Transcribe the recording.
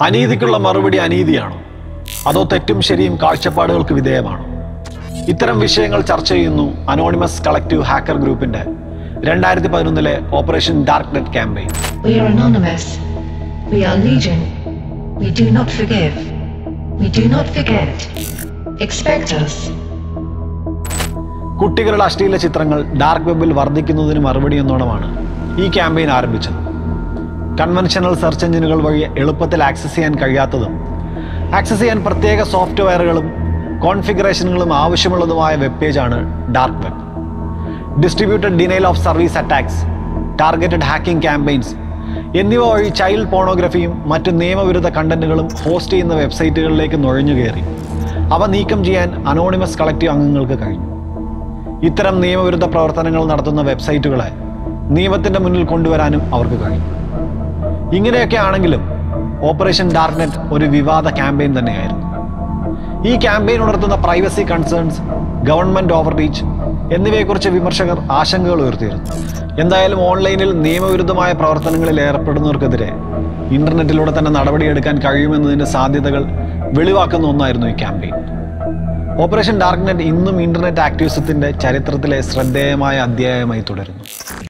അനീതിക്കുള്ള മറുപടി അനീതിയാണോ അതോ തെറ്റും ശരിയും കാഴ്ചപ്പാടുകൾക്ക് വിധേയമാണോ ഇത്തരം വിഷയങ്ങൾ ചർച്ച ചെയ്യുന്നു അനോണിമസ് കളക്റ്റീവ് ഹാക്കർ ഗ്രൂപ്പിന്റെ രണ്ടായിരത്തി പതിനൊന്നിലെ operation dark net campaign We are anonymous. We are legion. We do not forgive. We do not forget. Expect us. കുട്ടികളുടെ അശ്ലീല ചിത്രങ്ങൾ ഡാർക്ക് വെബിൽ വർദ്ധിക്കുന്നതിന് മറുപടി എന്നോണമാണ് ഈ ക്യാമ്പയിൻ ആരംഭിച്ചത് കൺവെൻഷണൽ സെർച്ച് എഞ്ചിനുകൾ വഴി എളുപ്പത്തിൽ ആക്സസ് ചെയ്യാൻ കഴിയാത്തതും ആക്സസ് ചെയ്യാൻ പ്രത്യേക സോഫ്റ്റ്വെയറുകളും കോൺഫിഗറേഷനുകളും ആവശ്യമുള്ളതുമായ വെബ് പേജാണ് dark web distributed denial of service attacks targeted hacking campaigns എന്നിവ വഴി ചൈൽഡ് പോണോഗ്രഫിയും മറ്റ് നിയമവിരുദ്ധ കണ്ടന്റുകളും ഹോസ്റ്റ് ചെയ്യുന്ന വെബ്സൈറ്റുകളിലേക്ക് നുഴഞ്ഞു കയറി അവ നീക്കം ചെയ്യാൻ അനോണിമസ് കളക്റ്റീവ് അംഗങ്ങൾക്ക് കഴിഞ്ഞു ഇത്തരം നിയമവിരുദ്ധ പ്രവർത്തനങ്ങൾ നടത്തുന്ന വെബ്സൈറ്റുകളെ നിയമത്തിന്റെ മുന്നിൽ കൊണ്ടുവരാനും അവർക്ക് കഴിയും ഇങ്ങനെയൊക്കെ ആണെങ്കിലും ഓപ്പറേഷൻ ഡാർക്ക്നെറ്റ് ഒരു വിവാദ ക്യാമ്പയിൻ തന്നെയായിരുന്നു ഈ ക്യാമ്പയിൻ ഉണർത്തുന്ന privacy concerns government over reach എന്നിവയെക്കുറിച്ച് വിമർശകർ ആശങ്കകൾ ഉയർത്തിയിരുന്നു എന്തായാലും ഓൺലൈനിൽ നിയമവിരുദ്ധമായ പ്രവർത്തനങ്ങളിൽ ഏർപ്പെടുന്നവർക്കെതിരെ ഇന്റർനെറ്റിലൂടെ തന്നെ നടപടിയെടുക്കാൻ കഴിയുമെന്നതിന്റെ സാധ്യതകൾ വെളിവാക്കുന്ന ഒന്നായിരുന്നു ഈ ക്യാമ്പയിൻ ഓപ്പറേഷൻ ഡാർക്ക്നെറ്റ് ഇന്നും ഇന്റർനെറ്റ് ആക്ടിവിസത്തിന്റെ ചരിത്രത്തിലെ ശ്രദ്ധേയമായ അധ്യായമായി തുടരുന്നു